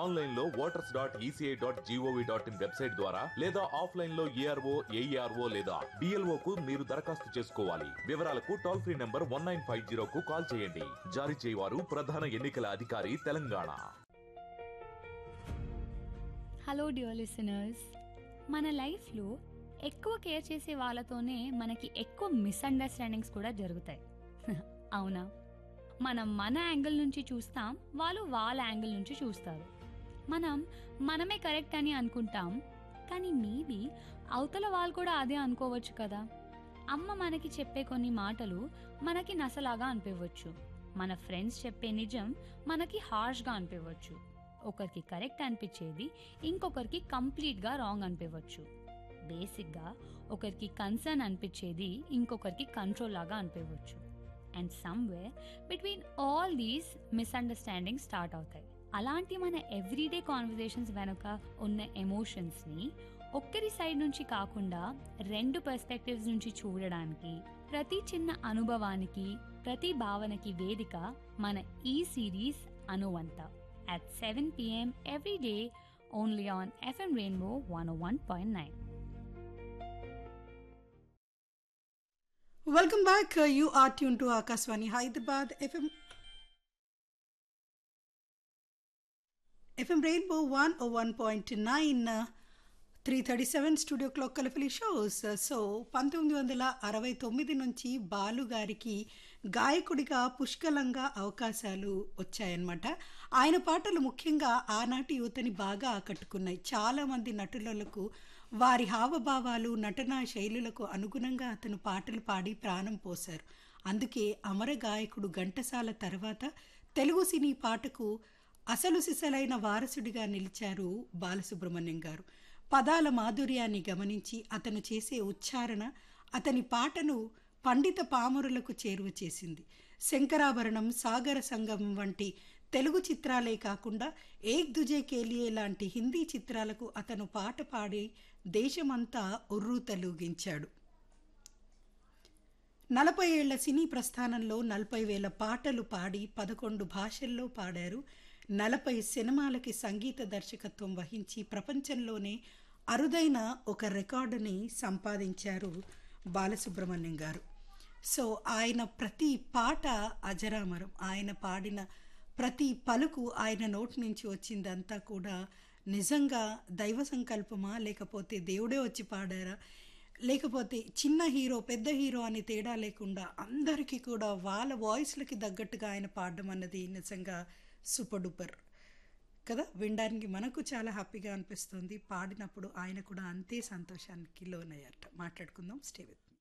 Online లో voters dot ECI dot GOV dot in website ద్వారా లేదా ఆఫ్లైన్ లో ఏఆర్ఓ ఏఈఆర్ఓ లేదా డిఎల్ఓ కు మీరు దరఖాస్తు చేసుకోవాలి వివరాలకు toll free number one nine five zero కు కాల్ చేయండి జారీ చేయవారు ప్రధాన ఎన్నికల అధికారి తెలంగాణ హలో డియర్ లిసనర్స్ మన లైఫ్లో ఎక్కువ కేర్ చేసే వాళ్ళతోనే మనకి ఎక్కువ మిస్అండర్స్టాండింగ్స్ కూడా జరుగుతాయి అవునా మనం మన యాంగిల్ నుంచి చూస్తాం వాళ్ళు వాళ్ళ యాంగిల్ నుంచి చూస్తారు మనం మనమే కరెక్ట్ అని అనుకుంటాం కానీ మేబీ అవతల వాళ్ళు కూడా అదే అనుకోవచ్చు కదా అమ్మ మనకి చెప్పే కొన్ని మాటలు మనకి నసలాగా అనిపించవచ్చు మన ఫ్రెండ్స్ చెప్పే నిజం మనకి హార్ష్గా అనిపించవచ్చు ఒకరికి కరెక్ట్ అనిపించేది ఇంకొకరికి కంప్లీట్గా రాంగ్ అనిపించవచ్చు బేసిక్గా ఒకరికి కన్సర్న్ అనిపించేది ఇంకొకరికి కంట్రోల్ లాగా అనిపించవచ్చు and somewhere between all these misunderstanding start అవుతాయి అలాంటి మన ఎవ్రీడే కాన్వర్జేషన్స్ వెనుక ఉన్న ఎమోషన్స్ని ఒక్కరి సైడ్ నుంచి కాకుండా రెండు పర్స్పెక్టివ్స్ నుంచి చూడడానికి ప్రతి చిన్న అనుభవానికి ప్రతి భావనకి వేదిక మన ఈ సిరీస్ అనువంత at 7 p.m. every day only on FM Rainbow 101.9. Welcome back. Uh, you are tuned to Akaswani Hyderabad FM. FM Rainbow 101.9 three thirty seven studio clock కలిపి షోస్ సో పంతొమ్మిది వందల అరవై తొమ్మిది నుంచి బాలు గారికి గాయకుడిగా పుష్కలంగా అవకాశాలు వచ్చాయన్నమాట ఆయన పాటలు ముఖ్యంగా ఆనాటి యువతని బాగా ఆకట్టుకున్నాయి చాలామంది నటులకు వారి హావభావాలు నటనా శైలులకు అనుగుణంగా అతను పాటలు పాడి ప్రాణం పోశారు అందుకే అమర గాయకుడు ఘంటసాల తర్వాత తెలుగు సినీ పాటకు అసలు సిసలైన వారసుడిగా నిలిచారు బాలసుబ్రహ్మణ్యం గారు పదాల మాధుర్యాన్ని గమనించి అతను చేసే ఉచ్చారణ అతని పాటను పండిత పామరులకు చేరువ చేసింది శంకరాభరణం సాగర సంగమం వంటి తెలుగు చిత్రాలే కాకుండా ఏక్ దుజే కేలియే లాంటి హిందీ చిత్రాలకు అతను పాట పాడి దేశమంతా ఉర్రూ తలూగించాడు నలభై ఏళ్ల సినీ ప్రస్థానంలో నలభై వేల పాటలు పాడి పదకొండు భాషల్లో పాడారు నలభై సినిమాలకి సంగీత దర్శకత్వం వహించి ప్రపంచంలోనే అరుదైన ఒక రికార్డుని సంపాదించారు బాలసుబ్రహ్మణ్యం గారు సో ఆయన ప్రతి పాట అజరామరం ఆయన పాడిన ప్రతి పలుకు ఆయన నోటి నుంచి వచ్చిందంతా కూడా నిజంగా దైవ సంకల్పమా లేకపోతే దేవుడే వచ్చి పాడారా లేకపోతే చిన్న హీరో పెద్ద హీరో అని తేడా లేకుండా అందరికీ కూడా వాళ్ళ వాయిస్లకి తగ్గట్టుగా ఆయన పాడడం అన్నది నిజంగా సూపర్ డూపర్ కదా వినడానికి మనకు చాలా హ్యాపీగా అనిపిస్తుంది పాడినప్పుడు ఆయన కూడా అంతే సంతోషానికి లోనయ్యారట మాట్లాడుకుందాం స్టే విత్